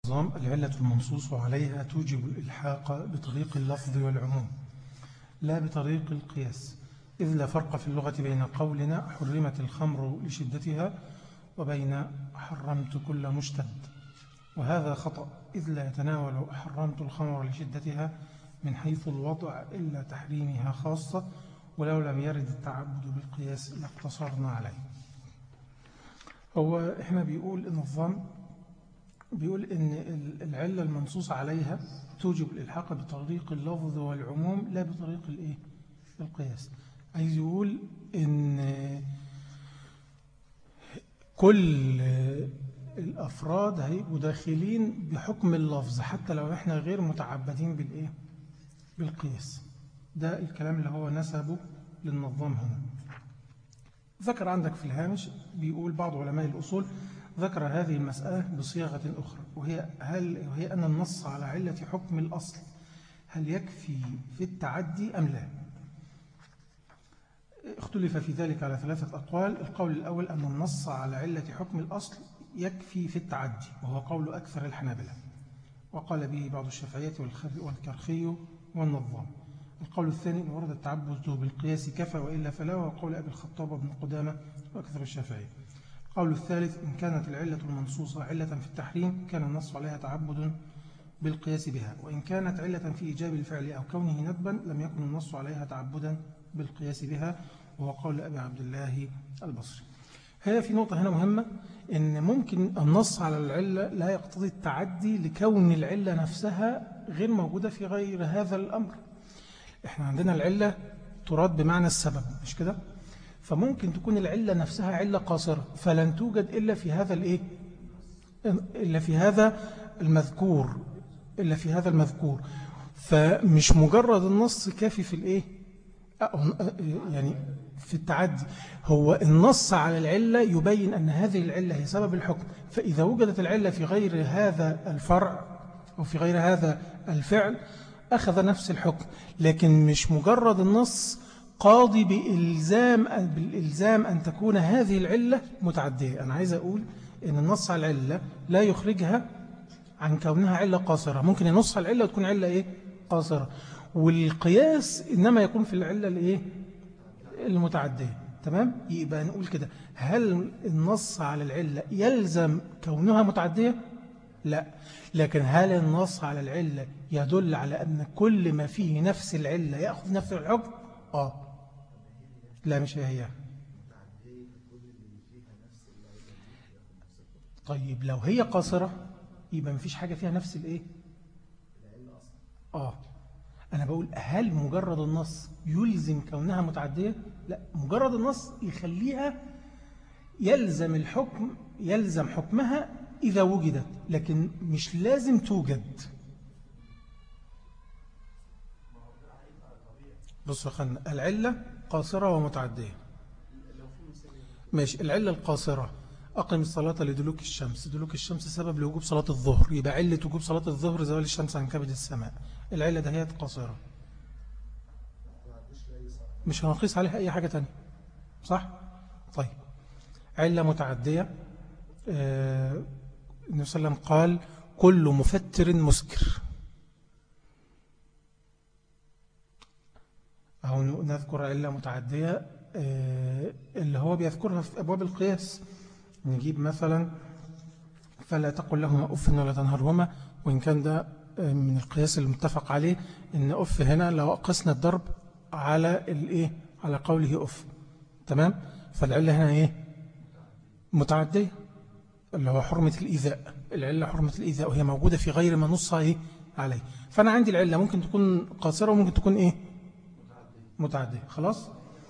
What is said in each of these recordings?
النظام العلة المنصوص عليها توجب الإلحاق بطريق اللفظ والعموم لا بطريق القياس إذ لا فرق في اللغة بين قولنا حرمت الخمر لشدتها وبين حرمت كل مشتد وهذا خطأ إذ لا يتناول حرمت الخمر لشدتها من حيث الوضع إلا تحريمها خاصة ولو لم يرد التعبد بالقياس لاقتصرنا عليه هو إحنا بيقول النظام بيقول إن العلة المنصوص عليها توجب الإلحاق بطريق اللفظ والعموم لا بطريق الإيه؟ القياس عايز يقول إن كل الأفراد هيبقوا داخلين بحكم اللفظ حتى لو إحنا غير متعبدين بالإيه؟ بالقياس ده الكلام اللي هو نسبه للنظام هنا ذكر عندك في الهامش بيقول بعض علماء الأصول ذكر هذه المسألة بصياغة أخرى وهي, هل وهي أن النص على علة حكم الأصل هل يكفي في التعدي أم لا اختلف في ذلك على ثلاثة أقوال القول الأول أن النص على علة حكم الأصل يكفي في التعدي وهو قول أكثر الحنابلة وقال به بعض الشافعية والكرخي والنظام القول الثاني إن ورد التعبد بالقياس كفى وإلا فلا وهو قول أبي الخطاب بن قدامة وأكثر الشافعية القول الثالث إن كانت العلة المنصوصة علة في التحريم كان النص عليها تعبد بالقياس بها وإن كانت علة في إيجاب الفعل أو كونه ندبا لم يكن النص عليها تعبدا بالقياس بها وهو قول أبي عبد الله البصري هي في نقطة هنا مهمة إن ممكن النص على العلة لا يقتضي التعدي لكون العلة نفسها غير موجودة في غير هذا الأمر إحنا عندنا العلة تراد بمعنى السبب مش كده فممكن تكون العلة نفسها علة قاصرة فلن توجد إلا في هذا الإيه إلا في هذا المذكور إلا في هذا المذكور فمش مجرد النص كافي في الإيه يعني في التعدي هو النص على العلة يبين أن هذه العلة هي سبب الحكم فإذا وجدت العلة في غير هذا الفرع أو في غير هذا الفعل أخذ نفس الحكم لكن مش مجرد النص قاضي بإلزام, بالإلزام أن تكون هذه العلة متعدية أنا عايز أقول أن النص على العلة لا يخرجها عن كونها علة قاصرة ممكن ينص على العلة وتكون علة إيه؟ قاصرة والقياس إنما يكون في العلة الإيه؟ المتعدية تمام؟ يبقى نقول كده هل النص على العلة يلزم كونها متعدية؟ لا لكن هل النص على العلة يدل على أن كل ما فيه نفس العلة يأخذ نفس الحكم؟ آه لا مش هي طيب لو هي قاصرة يبقى مفيش حاجة فيها نفس الإيه؟ آه أنا بقول هل مجرد النص يلزم كونها متعدية؟ لا مجرد النص يخليها يلزم الحكم يلزم حكمها إذا وجدت لكن مش لازم توجد بص خلنا العلة قاصرة ومتعدية ماشي العلة القاصرة أقم الصلاة لدلوك الشمس دلوك الشمس سبب لوجوب صلاة الظهر يبقى علة وجوب صلاة الظهر زوال الشمس عن كبد السماء العلة ده هي قاصرة مش هنقيس عليها أي حاجة تانية صح؟ طيب علة متعدية آه النبي صلى الله عليه وسلم قال كل مفتر مسكر أو نذكر علة متعدية آه، اللي هو بيذكرها في أبواب القياس نجيب مثلا فلا تقل لهما أف ولا تنهرهما وإن كان ده آه، من القياس المتفق عليه إن أف هنا لو قسنا الضرب على الإيه على قوله أف تمام فالعلة هنا إيه متعدية اللي هو حرمة الإيذاء العلة حرمة الإيذاء وهي موجودة في غير ما نص إيه عليه فأنا عندي العلة ممكن تكون قاصرة وممكن تكون إيه متعدية خلاص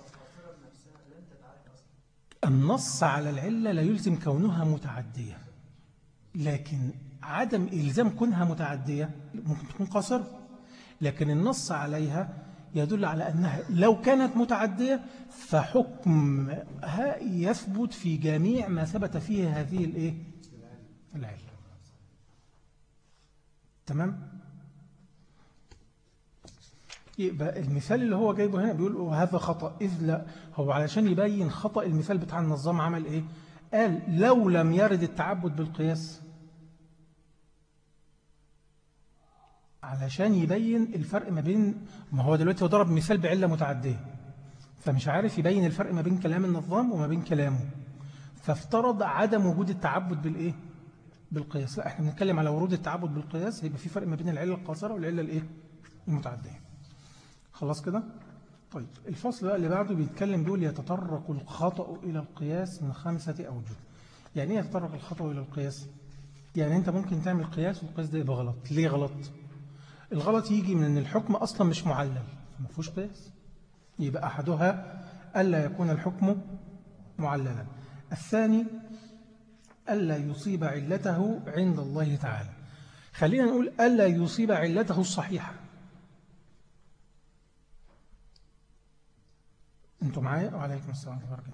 النص على العلة لا يلزم كونها متعدية لكن عدم إلزام كونها متعدية ممكن تكون قاصرة لكن النص عليها يدل على أنها لو كانت متعدية فحكمها يثبت في جميع ما ثبت فيه هذه الإيه؟ العلة تمام؟ يبقى المثال اللي هو جايبه هنا بيقول هذا خطأ إذ لا هو علشان يبين خطأ المثال بتاع النظام عمل إيه؟ قال لو لم يرد التعبد بالقياس علشان يبين الفرق ما بين ما هو دلوقتي هو ضرب مثال بعلة متعدية فمش عارف يبين الفرق ما بين كلام النظام وما بين كلامه فافترض عدم وجود التعبد بالإيه؟ بالقياس لا احنا بنتكلم على ورود التعبد بالقياس هيبقى في فرق ما بين العلة القاصرة والعلة الإيه؟ المتعدية خلاص كده؟ طيب الفصل بقى اللي بعده بيتكلم دول يتطرق الخطأ إلى القياس من خمسة أوجه يعني ايه يتطرق الخطأ إلى القياس؟ يعني أنت ممكن تعمل قياس والقياس ده يبقى غلط ليه غلط؟ الغلط يجي من أن الحكم أصلا مش معلل ما فيهوش قياس يبقى أحدها ألا يكون الحكم معللا الثاني ألا يصيب علته عند الله تعالى خلينا نقول ألا يصيب علته الصحيحة أنتم معايا وعليكم السلام ورحمة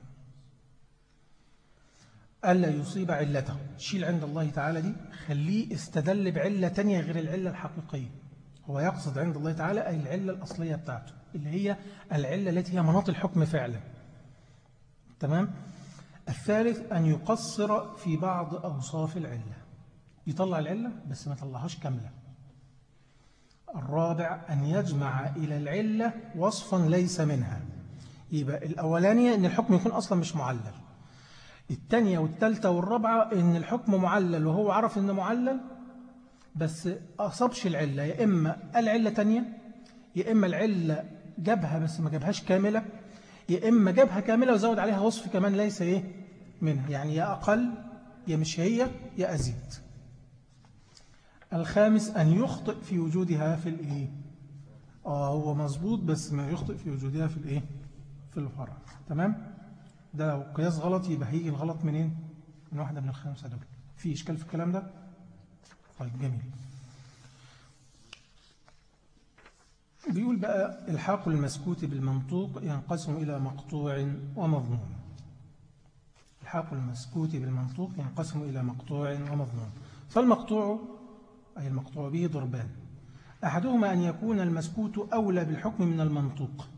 ألا يصيب علته شيل عند الله تعالى دي خليه استدل بعلة تانية غير العلة الحقيقية هو يقصد عند الله تعالى أي العلة الأصلية بتاعته اللي هي العلة التي هي مناط الحكم فعلا تمام الثالث أن يقصر في بعض أوصاف العلة يطلع العلة بس ما يطلعهاش كاملة الرابع أن يجمع إلى العلة وصفا ليس منها يبقى الأولانية أن الحكم يكون أصلا مش معلل الثانية والثالثة والرابعة أن الحكم معلل وهو عرف أنه معلل بس أصبش العلة يا إما العلة تانية يا إما العلة جابها بس ما جابهاش كاملة يا إما جابها كاملة وزود عليها وصف كمان ليس إيه منها يعني يا أقل يا مش هي يا أزيد الخامس أن يخطئ في وجودها في الإيه آه هو مظبوط بس ما يخطئ في وجودها في الإيه في الفرع تمام ده لو قياس غلط يبقى هيجي الغلط منين من واحدة من الخمسة دول في إشكال في الكلام ده طيب جميل بيقول بقى الحاق المسكوت بالمنطوق ينقسم إلى مقطوع ومضمون الحاق المسكوت بالمنطوق ينقسم إلى مقطوع ومضمون فالمقطوع أي المقطوع به ضربان أحدهما أن يكون المسكوت أولى بالحكم من المنطوق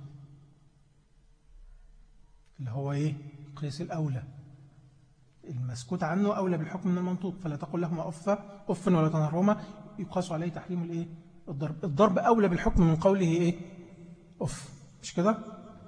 اللي هو إيه قيس الأولى المسكوت عنه أولى بالحكم من المنطوق فلا تقل لهما أف أف ولا تنهرهما يقاس عليه تحريم الإيه الضرب الضرب أولى بالحكم من قوله إيه أف مش كده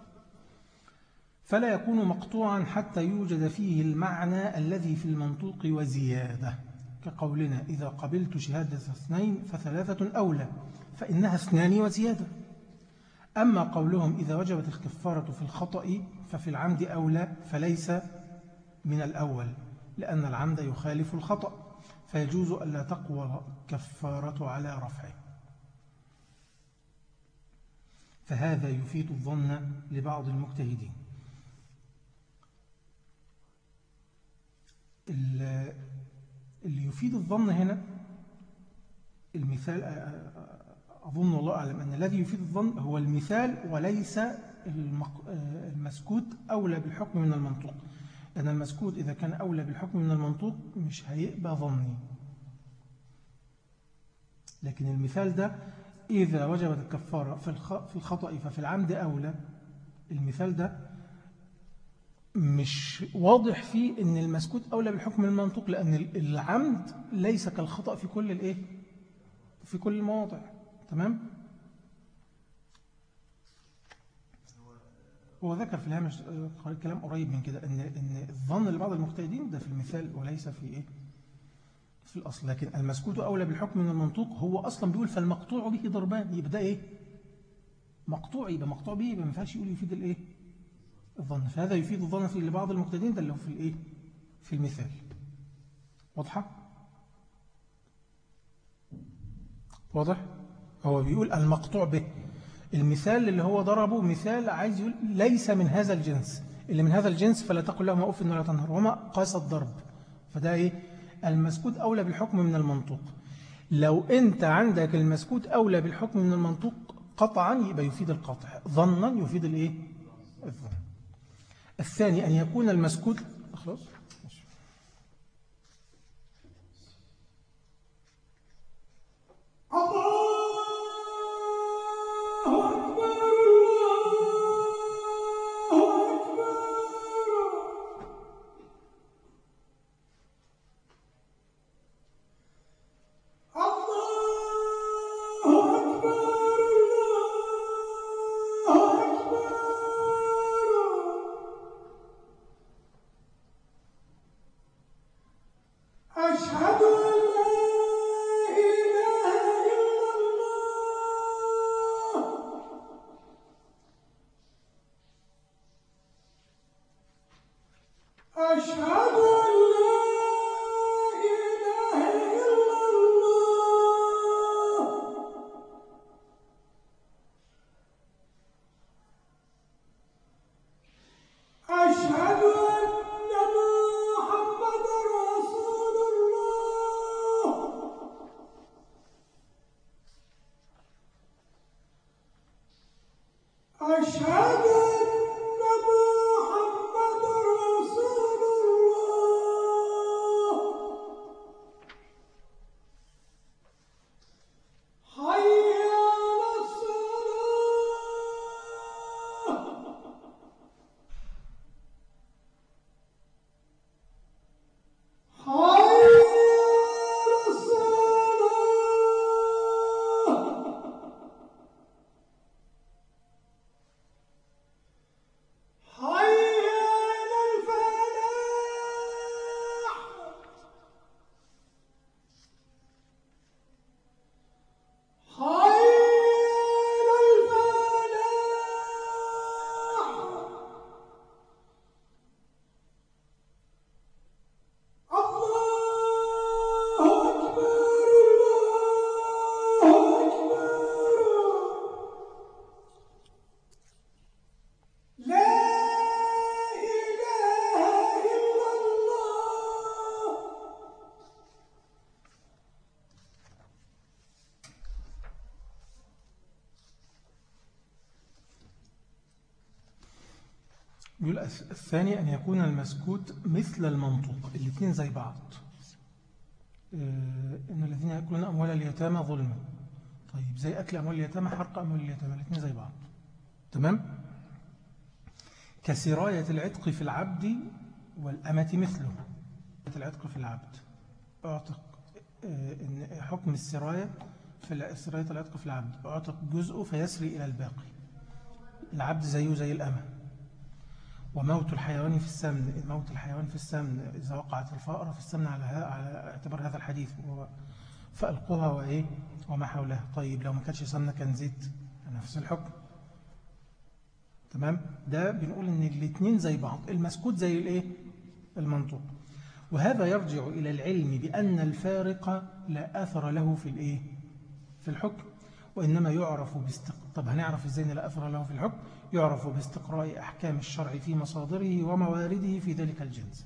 فلا يكون مقطوعا حتى يوجد فيه المعنى الذي في المنطوق وزيادة كقولنا إذا قبلت شهادة اثنين فثلاثة أولى فإنها اثنان وزيادة أما قولهم إذا وجبت الكفارة في الخطأ ففي العمد أولى فليس من الأول لأن العمد يخالف الخطأ فيجوز ألا تقوى كفارة على رفعه فهذا يفيد الظن لبعض المجتهدين اللي يفيد الظن هنا المثال أظن والله أعلم أن الذي يفيد الظن هو المثال وليس المسكوت أولى بالحكم من المنطوق لأن المسكوت إذا كان أولى بالحكم من المنطوق مش هيبقى ظني لكن المثال ده إذا وجبت الكفارة في الخطأ ففي العمد أولى المثال ده مش واضح فيه ان المسكوت أولى بالحكم من المنطوق لأن العمد ليس كالخطأ في كل الإيه؟ في كل المواضع تمام؟ هو ذكر في الهامش كلام قريب من كده ان ان الظن لبعض المجتهدين ده في المثال وليس في ايه في الاصل لكن المسكوت اولى بالحكم من المنطوق هو اصلا بيقول فالمقطوع به ضربان يبقى ده ايه مقطوع يبقى مقطوع به يبقى ما ينفعش يقول يفيد الايه الظن فهذا يفيد الظن في لبعض المجتهدين ده اللي هو في الايه في المثال واضحه واضح هو بيقول المقطوع به المثال اللي هو ضربه مثال عايز يقول ليس من هذا الجنس اللي من هذا الجنس فلا تقل لهما أف ولا تنهرهما قاس الضرب فده إيه المسكوت أولى بالحكم من المنطوق لو أنت عندك المسكوت أولى بالحكم من المنطوق قطعا يبقى يفيد القطع ظنا يفيد الإيه الظن الثاني أن يكون المسكوت خلاص Oh, الثاني أن يكون المسكوت مثل المنطوق الاثنين زي بعض آه، إن الذين يأكلون أموال اليتامى ظلما طيب زي أكل أموال اليتامى حرق أموال اليتامى الاثنين زي بعض تمام كسراية العتق في العبد والأمة مثله العتق في العبد أعتق آه، إن حكم السراية في سراية العتق في العبد أعتق جزءه فيسري إلى الباقي العبد زيه زي الأمة وموت الحيوان في السمن موت الحيوان في السمن إذا وقعت الفأرة في السمن على, على اعتبار هذا الحديث فألقوها وإيه وما حولها طيب لو ما كانش سمنة كان زيت نفس الحكم تمام ده بنقول ان الاثنين زي بعض المسكوت زي الايه المنطوق وهذا يرجع إلى العلم بأن الفارق لا أثر له في الايه في الحكم وإنما يعرف باستق... طب هنعرف إزاي لا أثر له في الحكم يعرف باستقراء أحكام الشرع في مصادره وموارده في ذلك الجنس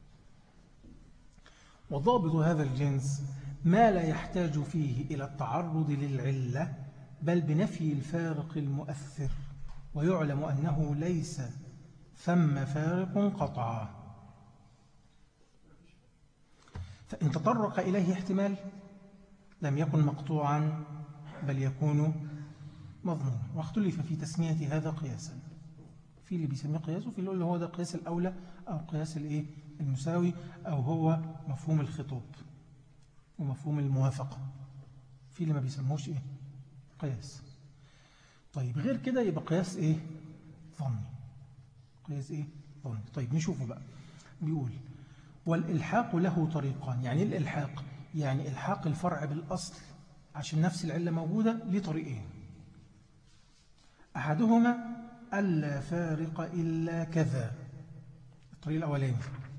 وضابط هذا الجنس ما لا يحتاج فيه إلى التعرض للعلة بل بنفي الفارق المؤثر ويعلم أنه ليس ثم فارق قطعا فإن تطرق إليه احتمال لم يكن مقطوعا بل يكون مضمون واختلف في تسمية هذا قياسا في اللي بيسميه قياس وفي اللي هو ده قياس الأولى أو قياس الإيه المساوي أو هو مفهوم الخطاب ومفهوم الموافقة في اللي ما بيسموش إيه قياس طيب غير كده يبقى قياس إيه ظني قياس إيه ظني طيب نشوفه بقى بيقول والإلحاق له طريقان يعني الإلحاق يعني إلحاق الفرع بالأصل عشان نفس العلة موجودة ليه طريقين أحدهما ألا فارق إلا كذا الطريق الأولاني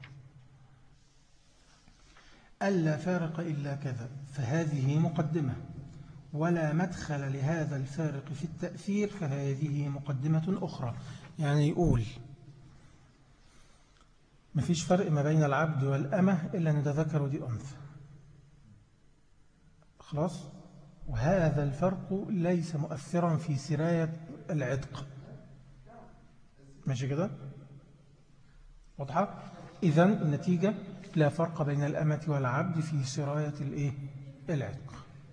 ألا فارق إلا كذا فهذه مقدمة ولا مدخل لهذا الفارق في التأثير فهذه مقدمة أخرى يعني يقول ما فيش فرق ما بين العبد والأمة إلا أن ذكر ودي أنثى خلاص وهذا الفرق ليس مؤثرا في سراية العتق ماشي كده واضحة إذا النتيجة لا فرق بين الأمة والعبد في سراية الإيه؟ العتق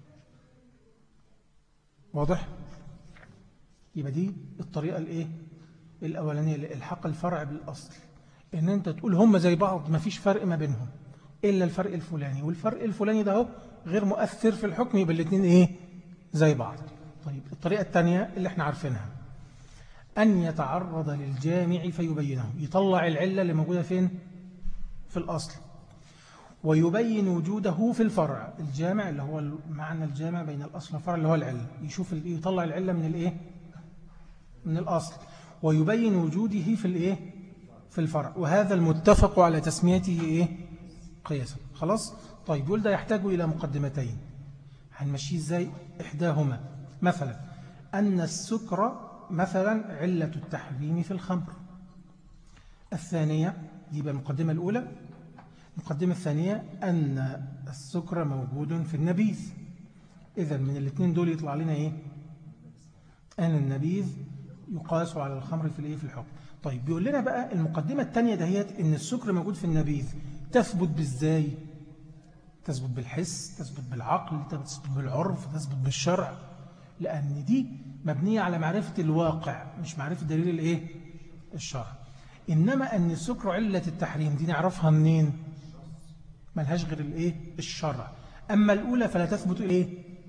واضح يبقى دي الطريقة الإيه؟ الأولانية لإلحاق الفرع بالأصل إن أنت تقول هم زي بعض ما فيش فرق ما بينهم إلا الفرق الفلاني والفرق الفلاني ده غير مؤثر في الحكم يبقى الاثنين إيه؟ زي بعض طيب الطريقة الثانية اللي احنا عارفينها أن يتعرض للجامع فيبينه يطلع العلة اللي موجودة فين في الأصل ويبين وجوده في الفرع الجامع اللي هو معنى الجامع بين الأصل والفرع اللي هو العلة يشوف يطلع العلة من الإيه من الأصل ويبين وجوده في الإيه في الفرع وهذا المتفق على تسميته إيه قياسا خلاص طيب يقول ده يحتاج إلى مقدمتين هنمشيه إزاي إحداهما مثلا أن السكر مثلا علة التحريم في الخمر الثانية يبقى المقدمة الأولى المقدمة الثانية أن السكر موجود في النبيذ إذا من الاثنين دول يطلع لنا إيه أن النبيذ يقاس على الخمر في الايه في الحكم طيب بيقول لنا بقى المقدمة الثانية دهيت ان السكر موجود في النبيذ تثبت بالزاي تثبت بالحس تثبت بالعقل تثبت بالعرف تثبت بالشرع لأن دي مبنية على معرفة الواقع مش معرفة دليل الايه الشرع إنما أن السكر علة التحريم دي نعرفها منين ملهاش غير الايه الشرع أما الأولى فلا تثبت الايه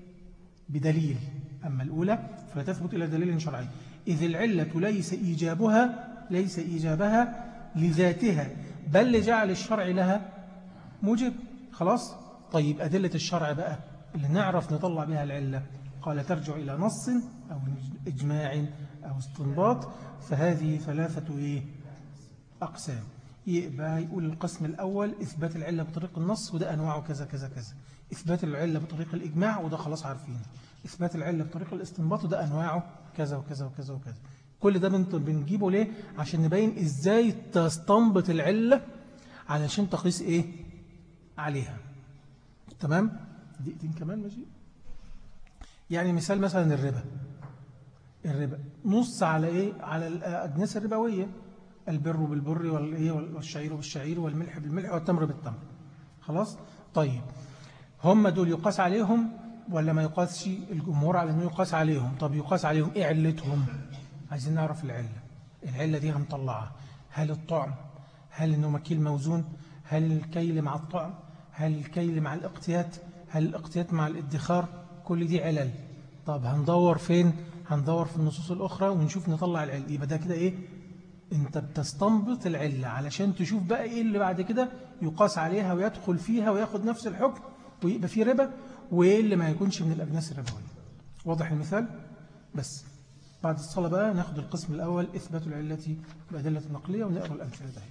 بدليل أما الأولى فلا تثبت إلى دليل شرعي إذ العلة ليس إيجابها ليس إيجابها لذاتها بل لجعل الشرع لها موجب خلاص طيب أدلة الشرع بقى اللي نعرف نطلع بها العلة قال ترجع إلى نص أو إجماع أو استنباط فهذه ثلاثة إيه؟ أقسام يبقى يقول القسم الأول إثبات العلة بطريق النص وده أنواعه كذا كذا كذا إثبات العلة بطريق الإجماع وده خلاص عارفينه إثبات العلة بطريق الاستنباط وده أنواعه كذا وكذا وكذا وكذا كل ده بنجيبه ليه عشان نبين إزاي تستنبط العلة علشان تقيس إيه عليها تمام دقيقتين كمان ماشي يعني مثال مثلا الربا الربا نص على إيه على الأجناس الربوية البر بالبر والإيه والشعير بالشعير والملح بالملح والتمر بالتمر خلاص طيب هم دول يقاس عليهم ولا ما يقاسش الجمهور على أنه يقاس عليهم طب يقاس عليهم إيه علتهم عايزين نعرف العلة العلة دي هنطلعها هل الطعم هل أنه مكيل موزون هل الكيل مع الطعم هل الكيل مع الاقتيات هل الاقتيات مع الادخار كل دي علل طب هندور فين هندور في النصوص الأخرى ونشوف نطلع العلة يبقى ده كده إيه انت بتستنبط العلة علشان تشوف بقى إيه اللي بعد كده يقاس عليها ويدخل فيها وياخد نفس الحكم ويبقى فيه ربا وإيه اللي ما يكونش من الأجناس الربوية واضح المثال بس بعد الصلاة بقى ناخد القسم الأول إثبات العلة بأدلة النقلية ونقرأ الأمثلة ده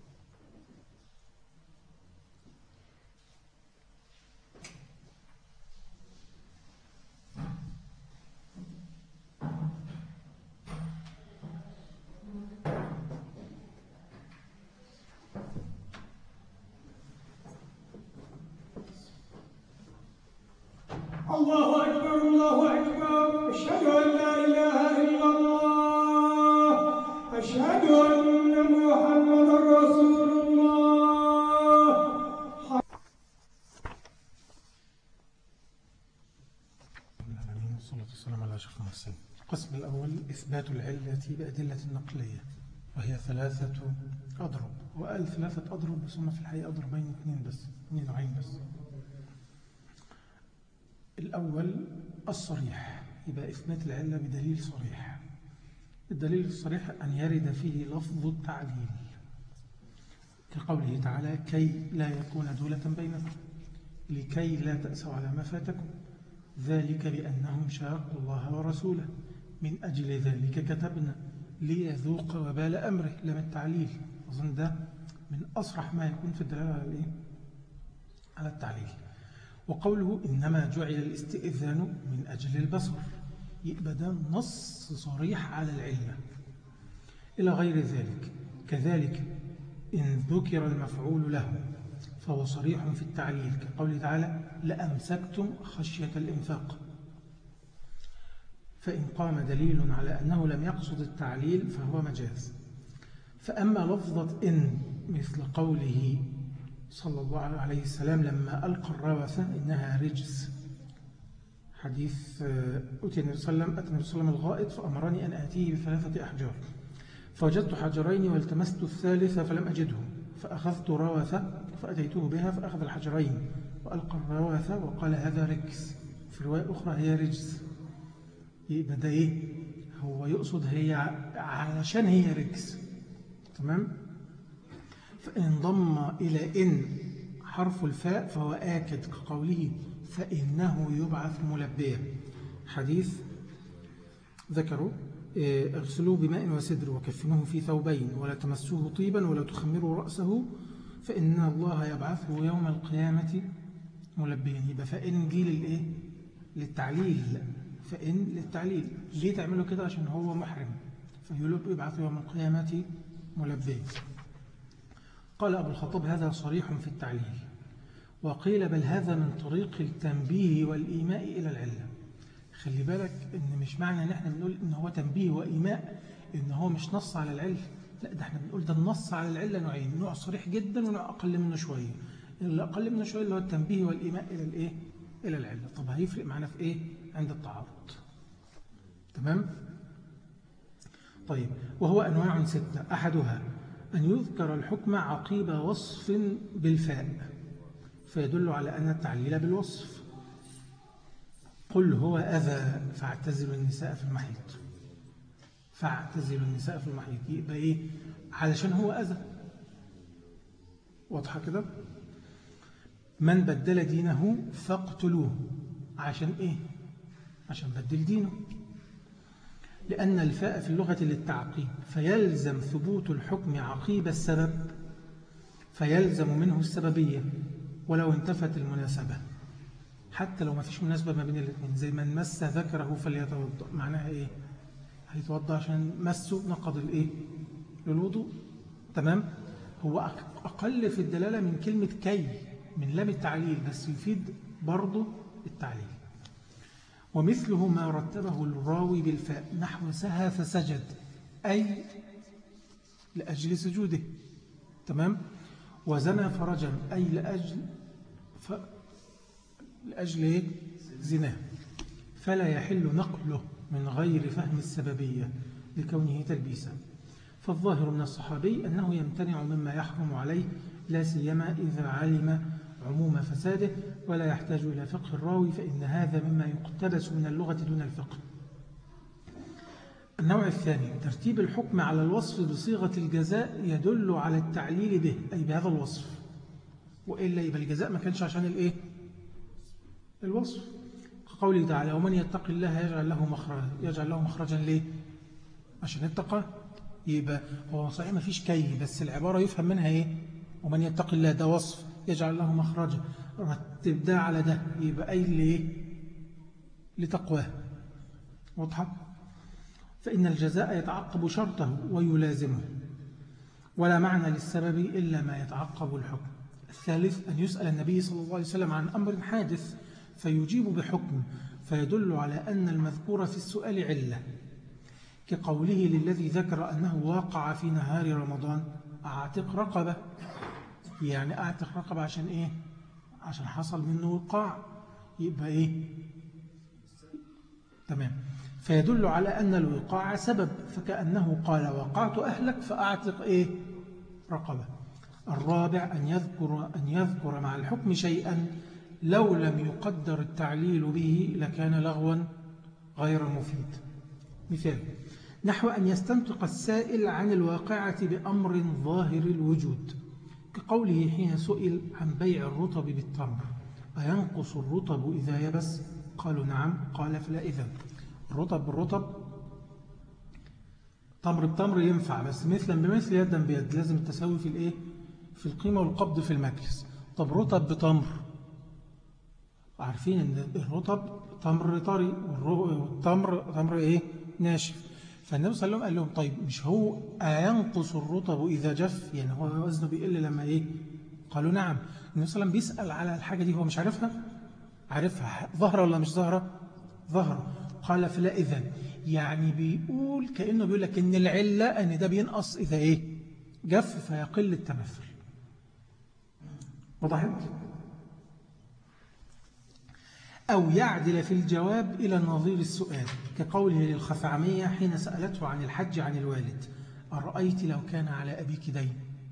الله أكبر الله أكبر أشهد أن لا إله إلا الله أشهد أن محمد رسول الله والصلاة والسلام على أشرف المرسلين القسم الأول إثبات العلة بأدلة نقلية وهي ثلاثة أضرب وقال ثلاثة أضرب بس هم في الحقيقة أضربين اثنين بس اثنين نوعين بس الأول الصريح يبقى إثبات العلة بدليل صريح الدليل الصريح أن يرد فيه لفظ التعليل كقوله تعالى كي لا يكون دولة بينكم لكي لا تأسوا على ما فاتكم ذلك بأنهم شاقوا الله ورسوله من أجل ذلك كتبنا ليذوق وبال أمره لم التعليل أظن ده من أصرح ما يكون في الدلالة على, على التعليل وقوله إنما جعل الاستئذان من أجل البصر يبقى ده نص صريح على العلة إلى غير ذلك كذلك إن ذكر المفعول له فهو صريح في التعليل كقوله تعالى لأمسكتم خشية الإنفاق فإن قام دليل على أنه لم يقصد التعليل فهو مجاز فأما لفظة إن مثل قوله صلى الله عليه السلام لما ألقى الروثة إنها رجس حديث آه، أتي النبي صلى الله عليه وسلم أتى النبي صلى الله عليه وسلم الغائط فأمرني أن آتيه بثلاثة أحجار فوجدت حجرين والتمست الثالثة فلم أجده فأخذت روثة فأتيته بها فأخذ الحجرين وألقى الروثة وقال هذا ركس في رواية أخرى هي رجس يبقى ده إيه هو يقصد هي علشان هي ركس تمام فإن ضم إلى إن حرف الفاء فهو آكد كقوله فإنه يبعث ملبيا حديث ذكروا آه، اغسلوه بماء وسدر وكفنوه في ثوبين ولا تمسوه طيبا ولا تخمروا رأسه فإن الله يبعثه يوم القيامة ملبيا يبقى فإن جيل للإيه؟ للتعليل فإن للتعليل ليه تعملوا كده عشان هو محرم فيبعث يوم القيامة ملبيا قال أبو الخطاب هذا صريح في التعليل وقيل بل هذا من طريق التنبيه والإيماء إلى العلة خلي بالك ان مش معنى ان احنا بنقول ان هو تنبيه وايماء ان هو مش نص على العله لا ده احنا بنقول ده النص على العله نوعين نوع صريح جدا ونوع اقل منه شويه اللي اقل منه شويه اللي هو التنبيه والايماء الى الايه الى العله طب هيفرق معانا في ايه عند التعارض تمام طيب وهو انواع سته احدها ان يذكر الحكم عقيب وصف بالفاء فيدل على ان التعليل بالوصف قل هو اذى فاعتزلوا النساء في المحيط فاعتزلوا النساء في المحيط يبقى ايه علشان هو اذى واضحه كده من بدل دينه فاقتلوه عشان ايه عشان بدل دينه لأن الفاء في اللغة للتعقيب فيلزم ثبوت الحكم عقيب السبب فيلزم منه السببية ولو انتفت المناسبة حتى لو ما فيش مناسبة ما بين الاثنين زي من مس ذكره فليتوضأ معناها ايه هيتوضأ عشان مسه نقض الايه للوضوء تمام هو أقل في الدلالة من كلمة كي من لام التعليل بس يفيد برضه التعليل ومثله ما رتبه الراوي بالفاء نحو سهى فسجد أي لأجل سجوده تمام وزنى فرجا أي لأجل ف... لأجل إيه؟ زناه فلا يحل نقله من غير فهم السببية لكونه تلبيسا فالظاهر من الصحابي أنه يمتنع مما يحرم عليه لا سيما إذا علم عموم فساده ولا يحتاج إلى فقه الراوي فإن هذا مما يقتبس من اللغة دون الفقه النوع الثاني ترتيب الحكم على الوصف بصيغة الجزاء يدل على التعليل به أي بهذا الوصف وإلا يبقى الجزاء ما كانش عشان الإيه الوصف قوله تعالى ومن يتق الله يجعل له مخرجا يجعل له مخرجا ليه عشان اتقى يبقى هو صحيح ما فيش كي بس العبارة يفهم منها ايه ومن يتق الله ده وصف يجعل له مخرجا رتب ده على ده يبقى أي ليه لتقواه واضحة فإن الجزاء يتعقب شرطه ويلازمه ولا معنى للسبب إلا ما يتعقب الحكم الثالث أن يسأل النبي صلى الله عليه وسلم عن أمر حادث فيجيب بحكم فيدل على أن المذكور في السؤال علة كقوله للذي ذكر أنه واقع في نهار رمضان أعتق رقبة يعني أعتق رقبة عشان إيه عشان حصل منه وقاع يبقى إيه تمام فيدل على أن الوقاع سبب فكأنه قال وقعت أهلك فأعتق إيه رقبة الرابع أن يذكر, أن يذكر مع الحكم شيئا لو لم يقدر التعليل به لكان لغوا غير مفيد مثال نحو أن يستنطق السائل عن الواقعة بأمر ظاهر الوجود كقوله حين سئل عن بيع الرطب بالتمر أينقص الرطب إذا يبس قالوا نعم قال فلا إذا الرطب بالرطب تمر بتمر ينفع بس مثلا بمثل يدا بيد لازم التساوي في الايه في القيمة والقبض في المجلس طب رطب بتمر عارفين ان الرطب تمر طري والتمر تمر ايه ناشف فالنبي صلى الله عليه وسلم قال لهم طيب مش هو أينقص الرطب إذا جف يعني هو وزنه بيقل لما إيه قالوا نعم النبي صلى الله عليه وسلم بيسأل على الحاجة دي هو مش عارفها عارفها ظهر ولا مش ظهرة ظهر قال فلا إذن يعني بيقول كأنه بيقول لك إن العلة أن ده بينقص إذا إيه جف فيقل التمثل وضحت أو يعدل في الجواب إلى نظير السؤال كقوله للخفعمية حين سألته عن الحج عن الوالد أرأيت لو كان على أبيك دين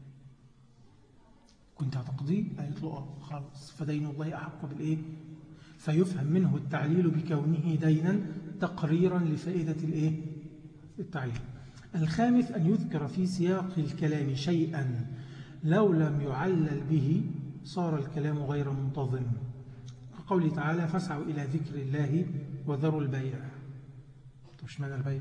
كنت هتقضيه قالت له آه خلاص فدين الله أحق بالإيه فيفهم منه التعليل بكونه دينا تقريرا لفائدة الإيه التعليل الخامس أن يذكر في سياق الكلام شيئا لو لم يعلل به صار الكلام غير منتظم قوله تعالى فاسعوا إلى ذكر الله وذروا البيع طب اشمعنى البيع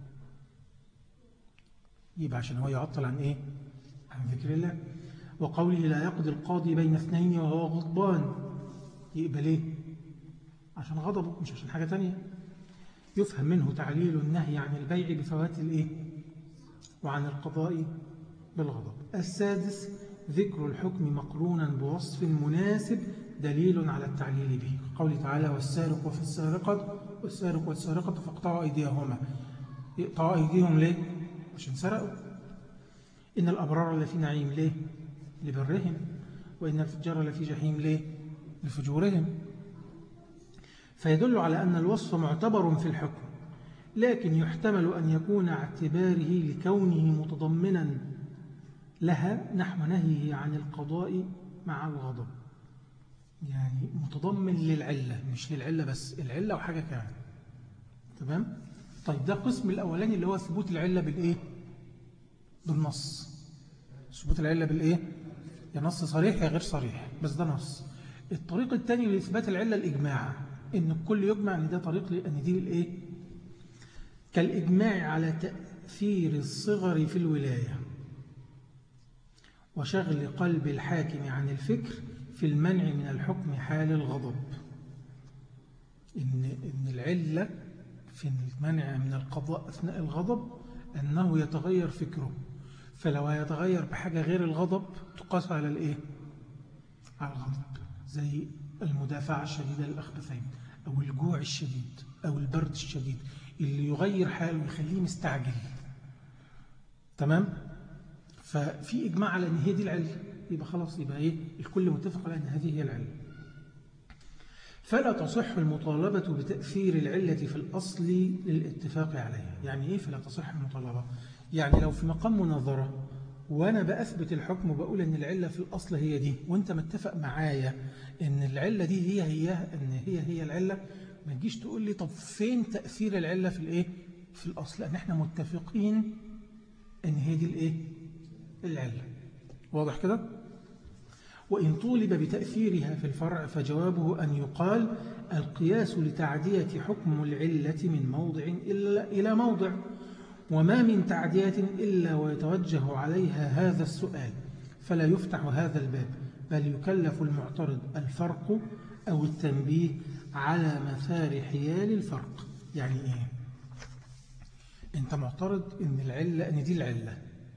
يبقى عشان هو يعطل عن إيه عن ذكر الله وقوله لا يقضي القاضي بين اثنين وهو غضبان يبقى ليه عشان غضبه مش عشان حاجة تانية يفهم منه تعليل النهي عن البيع بفوات الإيه وعن القضاء بالغضب السادس ذكر الحكم مقرونا بوصف مناسب دليل على التعليل به قوله تعالى والسارق وفي السارقة والسارق والسارقة فاقطعوا أيديهما يقطعوا أيديهم ليه؟ عشان سرقوا إن الأبرار لفي نعيم ليه؟ لبرهم وإن الفجار لفي جحيم ليه؟ لفجورهم فيدل على أن الوصف معتبر في الحكم لكن يحتمل أن يكون اعتباره لكونه متضمنا لها نحو نهيه عن القضاء مع الغضب يعني متضمن للعلة مش للعلة بس العلة وحاجة كمان تمام طيب ده القسم الأولاني اللي هو ثبوت العلة بالإيه بالنص ثبوت العلة بالإيه يا نص صريح يا غير صريح بس ده نص الطريق الثاني لإثبات العلة الإجماع إن الكل يجمع أن ده طريق لأن دي الإيه كالإجماع على تأثير الصغر في الولاية وشغل قلب الحاكم عن الفكر في المنع من الحكم حال الغضب إن, إن العلة في المنع من القضاء أثناء الغضب أنه يتغير فكره فلو يتغير بحاجة غير الغضب تقاس على الإيه؟ على الغضب زي المدافعة الشديدة للأخبثين أو الجوع الشديد أو البرد الشديد اللي يغير حاله ويخليه مستعجل تمام؟ ففي إجماع على أن هي دي العلة يبقى خلاص يبقى إيه الكل متفق على أن هذه هي العلة فلا تصح المطالبة بتأثير العلة في الأصل للاتفاق عليها يعني إيه فلا تصح المطالبة يعني لو في مقام مناظرة وأنا بأثبت الحكم وبقول أن العلة في الأصل هي دي وأنت متفق معايا أن العلة دي هي هي أن هي هي العلة ما تجيش تقول لي طب فين تأثير العلة في الإيه في الأصل لأن احنا متفقين أن هي دي الإيه العلة واضح كده وإن طولب بتأثيرها في الفرع فجوابه أن يقال القياس لتعدية حكم العلة من موضع إلى موضع وما من تعدية إلا ويتوجه عليها هذا السؤال فلا يفتح هذا الباب بل يكلف المعترض الفرق أو التنبيه على مثار حيال الفرق يعني إيه؟ أنت معترض إن العلة إن دي العلة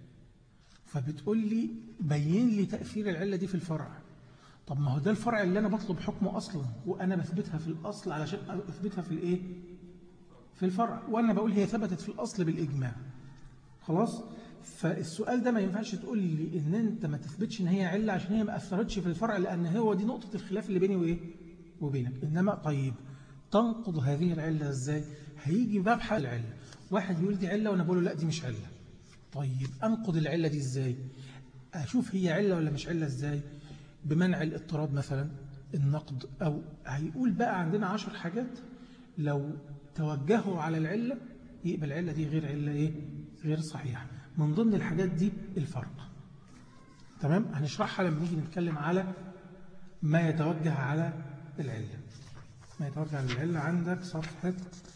فبتقول لي بين لي تأثير العلة دي في الفرع طب ما هو ده الفرع اللي أنا بطلب حكمه أصلا وأنا بثبتها في الأصل علشان أثبتها في الإيه في الفرع وأنا بقول هي ثبتت في الأصل بالإجماع خلاص فالسؤال ده ما ينفعش تقول لي إن أنت ما تثبتش إن هي علة عشان هي ما أثرتش في الفرع لأن هو دي نقطة الخلاف اللي بيني وإيه وبينك إنما طيب تنقض هذه العلة إزاي هيجي باب حل العلة واحد يقول دي علة وأنا بقول له لا دي مش علة طيب أنقض العلة دي إزاي أشوف هي علة ولا مش علة إزاي بمنع الاضطراب مثلا النقد أو هيقول بقى عندنا عشر حاجات لو توجهوا على العلة يبقى العلة دي غير علة إيه؟ غير صحيحة من ضمن الحاجات دي الفرق تمام هنشرحها لما نيجي نتكلم على ما يتوجه على العلة ما يتوجه على العلة عندك صفحة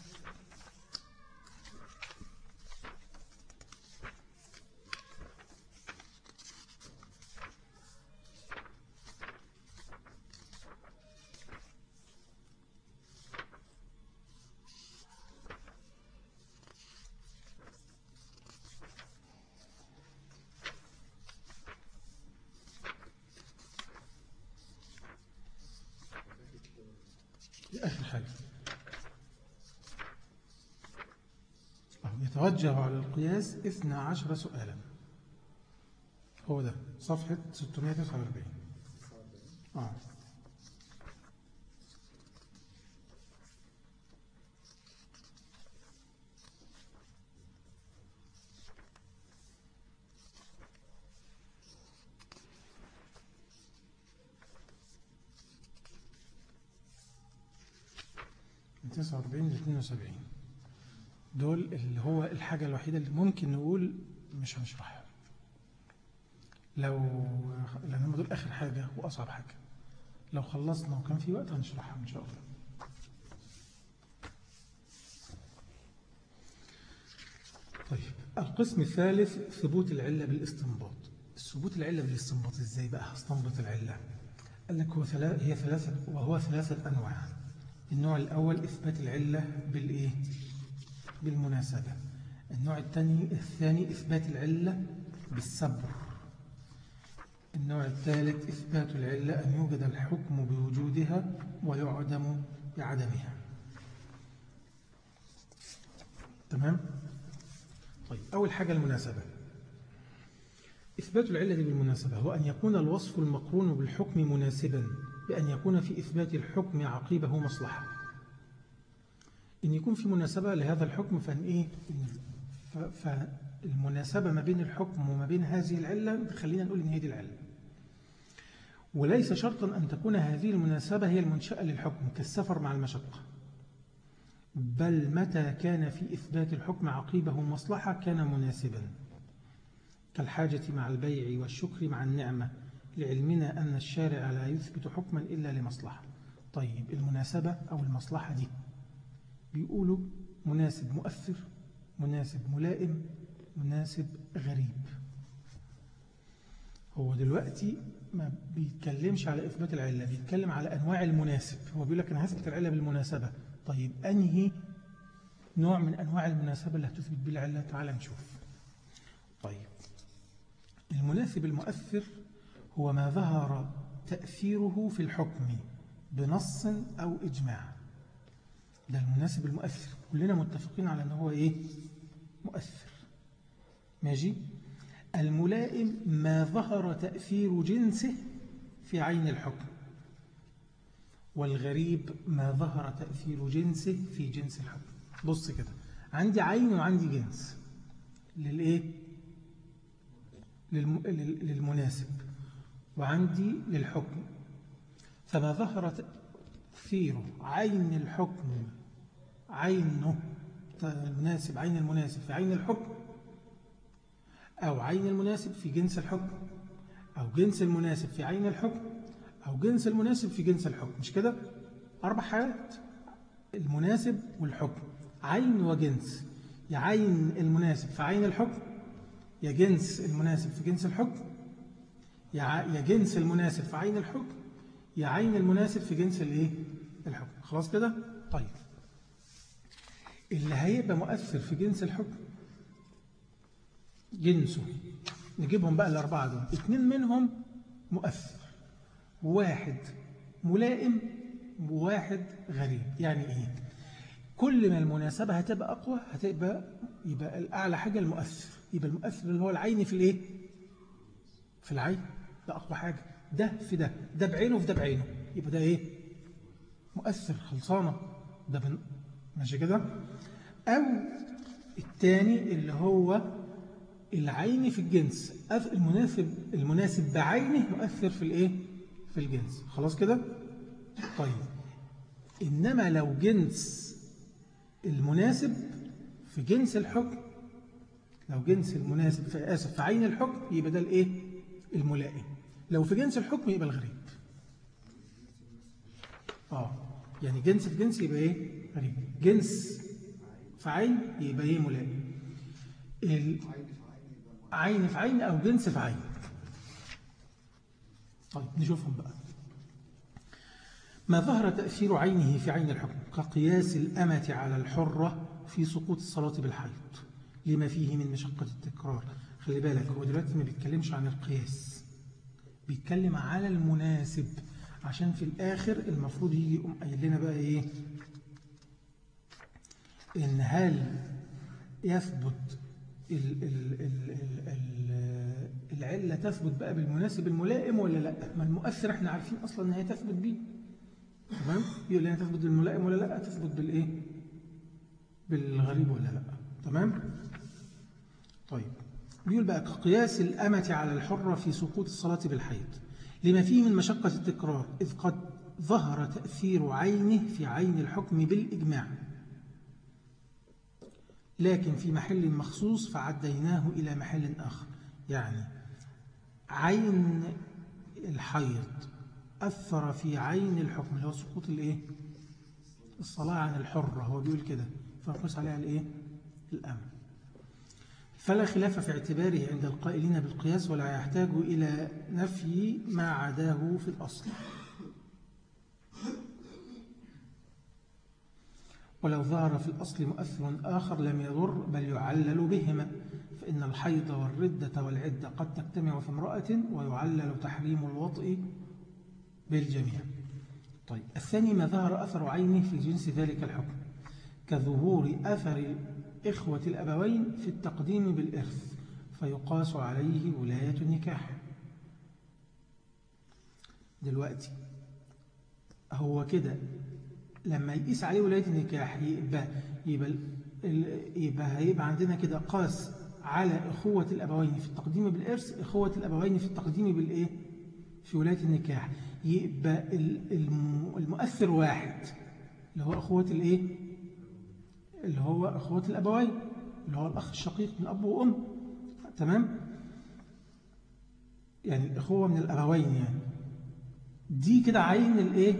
توجه على القياس 12 سؤالا هو ده صفحة 649 آه. من 49 ل 72 دول اللي هو الحاجة الوحيدة اللي ممكن نقول مش هنشرحها لو لأن دول آخر حاجة وأصعب حاجة لو خلصنا وكان في وقت هنشرحها إن شاء الله طيب القسم الثالث ثبوت العلة بالاستنباط ثبوت العلة بالاستنباط إزاي بقى هستنبط العلة قال لك هو ثلاث هي ثلاثة وهو ثلاثة أنواع النوع الأول إثبات العلة بالإيه بالمناسبة النوع الثاني الثاني إثبات العلة بالصبر النوع الثالث إثبات العلة أن يوجد الحكم بوجودها ويعدم بعدمها تمام؟ طيب أول حاجة المناسبة إثبات العلة بالمناسبة هو أن يكون الوصف المقرون بالحكم مناسبا بأن يكون في إثبات الحكم عقيبه مصلحة إن يكون في مناسبة لهذا الحكم فإن إيه فالمناسبة ما بين الحكم وما بين هذه العلة خلينا نقول إن هي دي العلة وليس شرطا أن تكون هذه المناسبة هي المنشأة للحكم كالسفر مع المشقة بل متى كان في إثبات الحكم عقيبه مصلحة كان مناسبا كالحاجة مع البيع والشكر مع النعمة لعلمنا أن الشارع لا يثبت حكما إلا لمصلحة طيب المناسبة أو المصلحة دي بيقولوا مناسب مؤثر مناسب ملائم مناسب غريب هو دلوقتي ما بيتكلمش على إثبات العلة بيتكلم على أنواع المناسب هو بيقول لك أنا هثبت العلة بالمناسبة طيب أنهي نوع من أنواع المناسبة اللي هتثبت بالعلة تعال نشوف طيب المناسب المؤثر هو ما ظهر تأثيره في الحكم بنص أو إجماع ده المناسب المؤثر كلنا متفقين على أنه هو إيه مؤثر ماشي الملائم ما ظهر تأثير جنسه في عين الحكم والغريب ما ظهر تأثير جنسه في جنس الحكم بص كده عندي عين وعندي جنس للإيه؟ للم... للمناسب وعندي للحكم فما ظهر تأثير عين الحكم عينه المناسب عين المناسب في عين الحكم أو عين المناسب في جنس الحكم أو جنس المناسب في عين الحكم أو جنس المناسب في جنس الحكم مش كده؟ أربع حالات المناسب والحكم عين وجنس يا عين المناسب في عين الحكم يا جنس المناسب في جنس الحكم يا جنس المناسب في عين الحكم يا عين المناسب في جنس الايه الحكم خلاص كده طيب اللي هيبقى مؤثر في جنس الحكم جنسه نجيبهم بقى الأربعة دول اثنين منهم مؤثر واحد ملائم وواحد غريب يعني ايه كل ما المناسبة هتبقى أقوى هتبقى يبقى الأعلى حاجة المؤثر يبقى المؤثر اللي هو العين في الايه في العين ده أقوى حاجة ده في ده ده بعينه في ده بعينه يبقى ده ايه مؤثر خلصانة ده بن... ماشي كده أو الثاني اللي هو العين في الجنس المناسب المناسب بعينه مؤثر في الايه في الجنس خلاص كده طيب إنما لو جنس المناسب في جنس الحكم لو جنس المناسب في آسف في عين الحكم يبقى ده الايه الملائم لو في جنس الحكم يبقى الغريب اه يعني جنس في جنس يبقى ايه غريب جنس في عين يبقى ايه ملائم عين في عين او جنس في عين طيب نشوفهم بقى ما ظهر تأثير عينه في عين الحكم كقياس الأمة على الحرة في سقوط الصلاة بالحيض لما فيه من مشقة التكرار خلي بالك هو دلوقتي ما بيتكلمش عن القياس بيتكلم على المناسب عشان في الآخر المفروض يجي يقوم قايل لنا بقى إيه إن هل يثبت ال ال ال ال ال العلة تثبت بقى بالمناسب الملائم ولا لا ما المؤثر احنا عارفين أصلا أنها تثبت بيه تمام يقول لنا تثبت بالملائم ولا لا تثبت بالإيه بالغريب ولا لا تمام طيب بيقول بقى كقياس الأمة على الحرة في سقوط الصلاة بالحيض لما فيه من مشقة التكرار إذ قد ظهر تأثير عينه في عين الحكم بالإجماع لكن في محل مخصوص فعديناه إلى محل آخر يعني عين الحيض أثر في عين الحكم اللي هو سقوط الإيه؟ الصلاة عن الحرة هو بيقول كده فنقص عليها الإيه؟ الأمر فلا خلاف في اعتباره عند القائلين بالقياس ولا يحتاج إلى نفي ما عداه في الأصل ولو ظهر في الأصل مؤثر آخر لم يضر بل يعلل بهما فإن الحيض والردة والعدة قد تجتمع في امرأة ويعلل تحريم الوطء بالجميع طيب الثاني ما ظهر أثر عينه في جنس ذلك الحكم كظهور أثر إخوة الأبوين في التقديم بالإرث فيقاس عليه ولاية النكاح دلوقتي هو كده لما يقيس عليه ولاية النكاح يبقى يبقى يبقى هيبقى عندنا كده قاس على أخوة الأبوين في التقديم بالإرث أخوة الأبوين في التقديم بالإيه؟ في ولاية النكاح يبقى المؤثر واحد اللي هو أخوة الإيه؟ اللي هو أخوة الأبوين اللي هو الأخ الشقيق من أب وأم تمام؟ يعني الأخوة من الأبوين يعني دي كده عين الإيه؟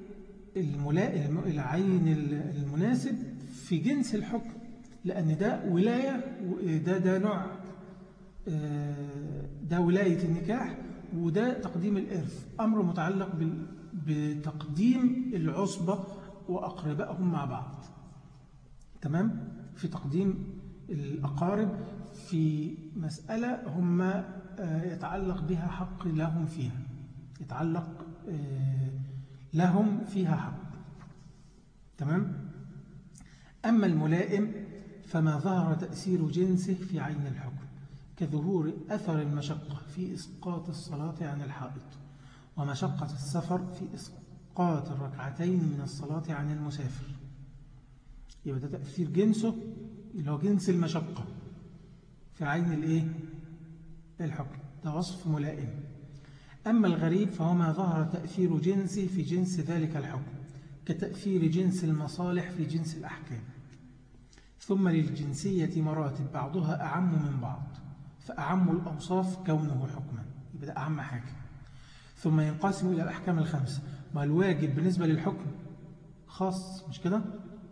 العين المناسب في جنس الحكم لأن ده ولاية ده ده نوع آه، ده ولاية النكاح وده تقديم الإرث أمر متعلق بتقديم العصبة وأقربائهم مع بعض تمام في تقديم الأقارب في مسألة هم آه، يتعلق بها حق لهم فيها يتعلق آه، لهم فيها حق تمام أما الملائم فما ظهر تأثير جنسه في عين الحكم كظهور أثر المشقة في إسقاط الصلاة عن الحائط ومشقة السفر في إسقاط الركعتين من الصلاة عن المسافر يبقى ده تأثير جنسه اللي هو جنس المشقة في عين الإيه؟ الحكم ده وصف ملائم أما الغريب فهو ما ظهر تأثير جنسه في جنس ذلك الحكم كتأثير جنس المصالح في جنس الأحكام ثم للجنسية مراتب بعضها أعم من بعض فأعم الأوصاف كونه حكما يبقى ده أعم حاجة ثم ينقسم إلى الأحكام الخمسة ما الواجب بالنسبة للحكم خاص مش كده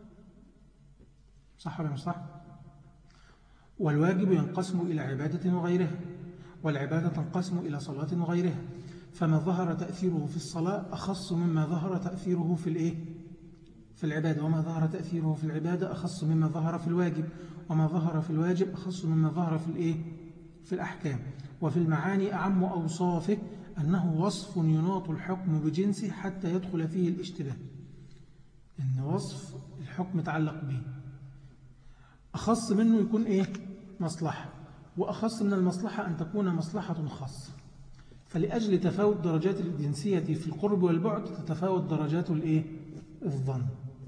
صح ولا مش صح والواجب ينقسم إلى عبادة وغيرها والعبادة تنقسم إلى صلاة وغيرها فما ظهر تأثيره في الصلاة أخص مما ظهر تأثيره في الإيه؟ في العبادة وما ظهر تأثيره في العبادة أخص مما ظهر في الواجب وما ظهر في الواجب أخص مما ظهر في الإيه؟ في الأحكام وفي المعاني أعم أوصافه أنه وصف يناط الحكم بجنسه حتى يدخل فيه الاشتباه إن وصف الحكم تعلق به أخص منه يكون إيه؟ مصلحة وأخص من المصلحة أن تكون مصلحة خاصة فلأجل تفاوت درجات الجنسية في القرب والبعد تتفاوت درجات الإيه؟ الظن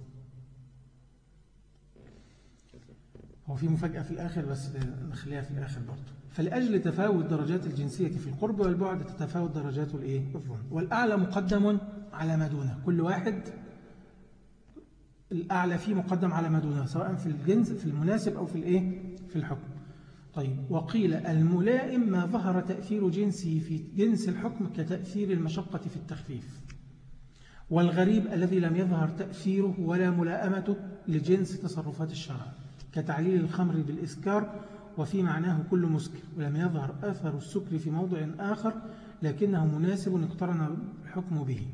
هو في مفاجأة في الآخر بس نخليها في الآخر برضه فلأجل تفاوت درجات الجنسية في القرب والبعد تتفاوت درجات الإيه؟ الظن والأعلى مقدم على ما دونه كل واحد الأعلى فيه مقدم على ما دونه سواء في الجنس في المناسب أو في الإيه؟ في الحكم طيب وقيل الملائم ما ظهر تأثير جنسه في جنس الحكم كتأثير المشقة في التخفيف والغريب الذي لم يظهر تأثيره ولا ملائمته لجنس تصرفات الشرع كتعليل الخمر بالإسكار وفي معناه كل مسكر ولم يظهر أثر السكر في موضع آخر لكنه مناسب اقترن الحكم به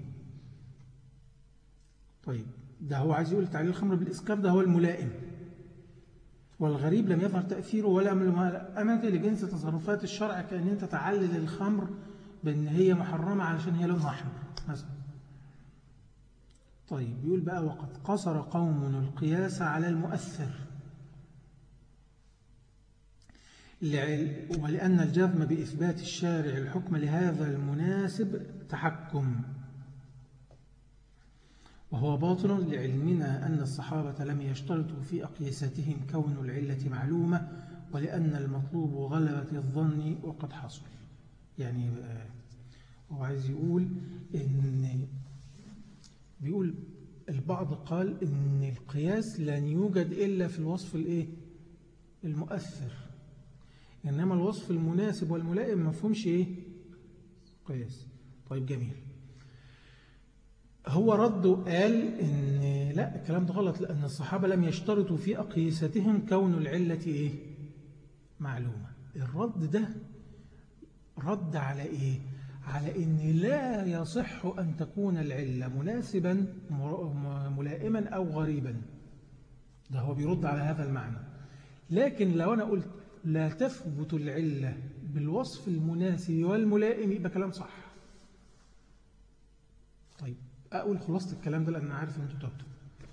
طيب ده هو عايز يقول تعليل الخمر بالإسكار ده هو الملائم والغريب لم يظهر تأثيره ولا ملائمته لجنس تصرفات الشرع كأن انت تعلل الخمر بأن هي محرمة علشان هي لونها أحمر مثلا طيب بيقول بقى وقد قصر قوم القياس على المؤثر ولأن الجزم بإثبات الشارع الحكم لهذا المناسب تحكم وهو باطل لعلمنا أن الصحابة لم يشترطوا في أقيستهم كون العلة معلومة ولأن المطلوب غلبة الظن وقد حصل يعني هو عايز يقول إن بيقول البعض قال إن القياس لن يوجد إلا في الوصف الإيه؟ المؤثر إنما الوصف المناسب والملائم ما فهمش إيه؟ قياس طيب جميل هو رد قال إن لا الكلام ده غلط لأن الصحابة لم يشترطوا في أقيستهم كون العلة إيه؟ معلومة الرد ده رد على إيه؟ على إن لا يصح أن تكون العلة مناسبا ملائما أو غريبا ده هو بيرد على هذا المعنى لكن لو أنا قلت لا تثبت العلة بالوصف المناسب والملائم يبقى كلام صح طيب أقول خلاصة الكلام ده لأن أنا عارف أن أنتوا تبتوا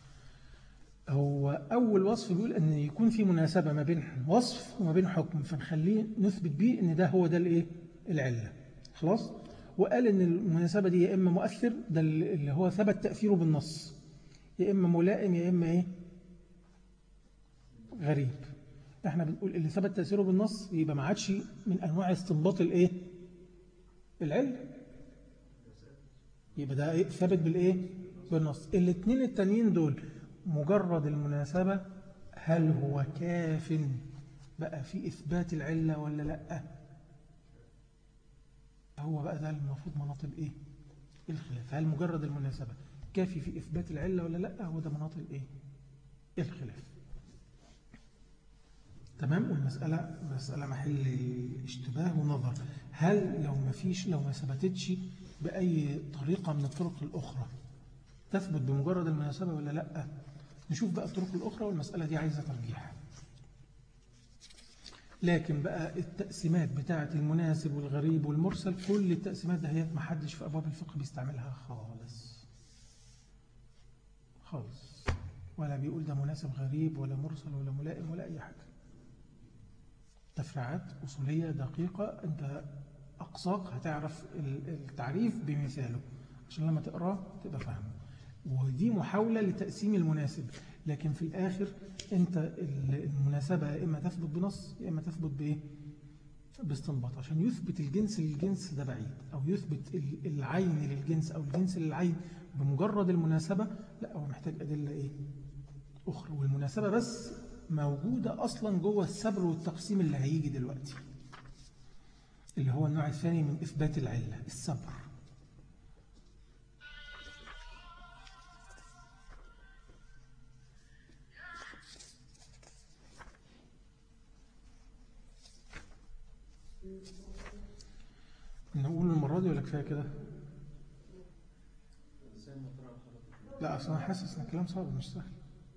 هو أول وصف بيقول أن يكون في مناسبة ما بين وصف وما بين حكم فنخليه نثبت بيه أن ده هو ده الإيه العلة خلاص وقال أن المناسبة دي يا إما مؤثر ده اللي هو ثبت تأثيره بالنص يا إما ملائم يا إما إيه غريب احنا بنقول اللي ثبت تأثيره بالنص يبقى ما عادش من أنواع استنباط الإيه العلة يبقى ده إيه؟ ثابت بالإيه بالنص الاثنين التانيين دول مجرد المناسبة هل هو كاف بقى في إثبات العلة ولا لا هو بقى ده المفروض مناط الإيه الخلاف هل مجرد المناسبة كافي في إثبات العلة ولا لا هو ده مناط الإيه الخلاف تمام والمسألة مسألة محل اشتباه ونظر هل لو ما فيش لو ما ثبتتش بأي طريقة من الطرق الأخرى تثبت بمجرد المناسبة ولا لا نشوف بقى الطرق الأخرى والمسألة دي عايزة ترجيح لكن بقى التقسيمات بتاعة المناسب والغريب والمرسل كل التقسيمات ده هي ما حدش في أبواب الفقه بيستعملها خالص خالص ولا بيقول ده مناسب غريب ولا مرسل ولا ملائم ولا أي حاجة تفريعات أصولية دقيقة أنت أقصاك هتعرف التعريف بمثاله عشان لما تقراه تبقى فاهمه ودي محاولة لتقسيم المناسب لكن في الآخر أنت المناسبة يا إما تثبت بنص يا إما تثبت بإيه باستنباط عشان يثبت الجنس للجنس ده بعيد أو يثبت العين للجنس أو الجنس للعين بمجرد المناسبة لا هو محتاج أدلة إيه أخرى والمناسبة بس موجودة أصلا جوه السبر والتقسيم اللي هيجي دلوقتي اللي هو النوع الثاني من إثبات العلة السبر نقول المرة دي ولا كفاية كده لا أصلا أنا حاسس إن الكلام صعب مش سهل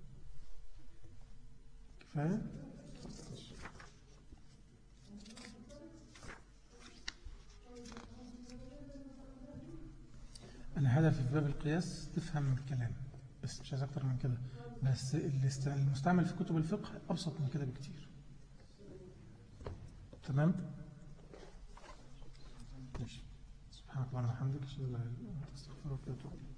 كفاية أنا هدفي في باب القياس تفهم الكلام بس مش عايز أكتر من كده بس المستعمل في كتب الفقه أبسط من كده بكتير تمام ماشي سبحانك اللهم وبحمدك اشهد ان لا اله الا انت استغفرك واتوب اليك